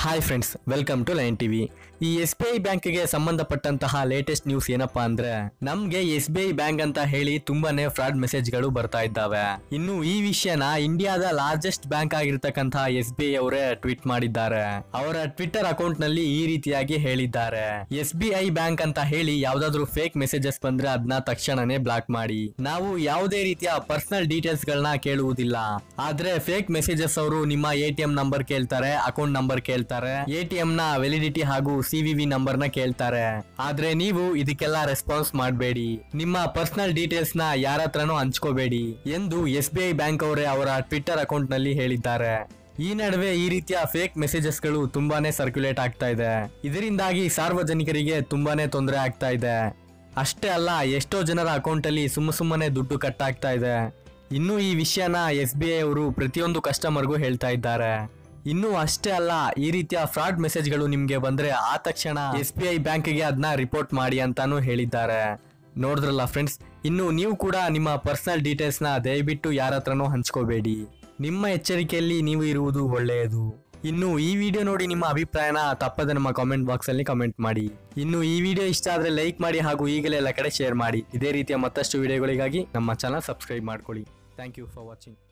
hi friends welcome to line TV ಈ S B I ಬ್ಯಾಂಕ್ಗೆ ಸಂಬಂಧಪಟ್ಟಂತಹ ಲೇಟೆಸ್ಟ್ ನ್ಯೂಸ್ ಏನಪ್ಪಾ ಅಂದ್ರೆ ನಮ್ಗೆ ಎಸ್ ಬಿ ಐ ಬ್ಯಾಂಕ್ ಅಂತ ಹೇಳಿ ತುಂಬಾನೇ ಫ್ರಾಡ್ ಮೆಸೇಜ್ಗಳು ಬರ್ತಾ ಇದ್ದಾವೆ ಇನ್ನು ಈ ವಿಷಯನ ಇಂಡಿಯಾದ ಲಾರ್ಜೆಸ್ಟ್ ಬ್ಯಾಂಕ್ ಆಗಿರ್ತಕ್ಕಂತಹ ಎಸ್ ಬಿ ಐ ಅವರೇ ಟ್ವೀಟ್ ಮಾಡಿದ್ದಾರೆ ಅವರ ಟ್ವಿಟ್ಟರ್ ಅಕೌಂಟ್ ನಲ್ಲಿ ಈ ರೀತಿಯಾಗಿ ಹೇಳಿದ್ದಾರೆ ಎಸ್ ಬಿ ಐ ಬ್ಯಾಂಕ್ ಅಂತ ಹೇಳಿ ಯಾವ್ದಾದ್ರು ಫೇಕ್ ಮೆಸೇಜಸ್ ಬಂದ್ರೆ ಅದನ್ನ ತಕ್ಷಣನೇ ಬ್ಲಾಕ್ ಮಾಡಿ ನಾವು ಯಾವುದೇ ರೀತಿಯ ಪರ್ಸನಲ್ ಡೀಟೇಲ್ಸ್ ಗಳನ್ನ ಕೇಳುವುದಿಲ್ಲ ಆದ್ರೆ ಫೇಕ್ ಮೆಸೇಜಸ್ ಅವರು ನಿಮ್ಮ ಎ ಟಿ ಎಂ ನಂಬರ್ ಕೇಳ್ತಾರೆ ಅಕೌಂಟ್ ನಂಬರ್ ಕೇಳ್ತಾರೆ ಎ ಟಿ ಎಂ ನ ವ್ಯಾಲಿಡಿಟಿ ಹಾಗೂ ಸಿ ವಿ ವಿ ನಂಬರ್ ನ ಕೇಳ್ತಾರೆ ಆದ್ರೆ ನೀವು ಇದಕ್ಕೆಲ್ಲ ರೆಸ್ಪಾನ್ಸ್ ಮಾಡಬೇಡಿ ನಿಮ್ಮ ಪರ್ಸನಲ್ ಡೀಟೇಲ್ಸ್ ನ ಯಾರ ಹತ್ರನೂ ಹಂಚ್ಕೋಬೇಡಿ ಎಂದು ಎಸ್ ಬಿ ಐ ಬ್ಯಾಂಕ್ ಅವರೇ ಅವರ ಟ್ವಿಟ್ಟರ್ ಅಕೌಂಟ್ ನಲ್ಲಿ ಹೇಳಿದ್ದಾರೆ ಈ ನಡುವೆ ಈ ರೀತಿಯ ಫೇಕ್ ಮೆಸೇಜಸ್ ಗಳು ತುಂಬಾನೇ ಸರ್ಕ್ಯುಲೇಟ್ ಆಗ್ತಾ ಇದೆ ಇದರಿಂದಾಗಿ ಸಾರ್ವಜನಿಕರಿಗೆ ತುಂಬಾನೇ ತೊಂದರೆ ಆಗ್ತಾ ಇದೆ ಅಷ್ಟೇ ಅಲ್ಲ ಎಷ್ಟೋ ಜನರ ಅಕೌಂಟ್ ಅಲ್ಲಿ ಸುಮ್ಮ ಸುಮ್ಮನೆ ದುಡ್ಡು ಕಟ್ ಆಗ್ತಾ ಇದೆ ಇನ್ನು ಈ ವಿಷಯನ ಎಸ್ ಬಿ ಐ ಅವರು ಪ್ರತಿಯೊಂದು ಕಸ್ಟಮರ್ಗೂ ಹೇಳ್ತಾ ಇದ್ದಾರೆ ಇನ್ನು ಅಷ್ಟೇ ಅಲ್ಲ ಈ ರೀತಿಯ ಫ್ರಾಡ್ ಮೆಸೇಜ್ಗಳು ನಿಮ್ಗೆ ಬಂದ್ರೆ ಆ ತಕ್ಷಣ ಎಸ್ ಬಿ ಐ ಬ್ಯಾಂಕ್ಗೆ ಅದನ್ನ ರಿಪೋರ್ಟ್ ಮಾಡಿ ಅಂತಾನು ಹೇಳಿದ್ದಾರೆ ನೋಡಿದ್ರಲ್ಲ ಫ್ರೆಂಡ್ಸ್ ಇನ್ನು ನೀವು ಕೂಡ ನಿಮ್ಮ ಪರ್ಸನಲ್ ಡೀಟೇಲ್ಸ್ ನ ದಯವಿಟ್ಟು ಯಾರ ಹತ್ರನೂ ಹಂಚ್ಕೋಬೇಡಿ ನಿಮ್ಮ ಎಚ್ಚರಿಕೆಯಲ್ಲಿ ನೀವು ಇರುವುದು ಒಳ್ಳೆಯದು ಇನ್ನು ಈ ವಿಡಿಯೋ ನೋಡಿ ನಿಮ್ಮ ಅಭಿಪ್ರಾಯನ ತಪ್ಪದೆ ನಮ್ಮ ಕಾಮೆಂಟ್ ಬಾಕ್ಸ್ ಅಲ್ಲಿ ಕಮೆಂಟ್ ಮಾಡಿ ಇನ್ನು ಈ ವಿಡಿಯೋ ಇಷ್ಟ ಆದ್ರೆ ಲೈಕ್ ಮಾಡಿ ಹಾಗೂ ಈಗಲೇ ಎಲ್ಲ ಕಡೆ ಶೇರ್ ಮಾಡಿ ಇದೇ ರೀತಿಯ ಮತ್ತಷ್ಟು ವಿಡಿಯೋಗಳಿಗಾಗಿ ನಮ್ಮ ಚಾನಲ್ ಸಬ್ಸ್ಕ್ರೈಬ್ ಮಾಡ್ಕೊಳ್ಳಿ ಥ್ಯಾಂಕ್ ಯು ಫಾರ್ ವಾಚಿಂಗ್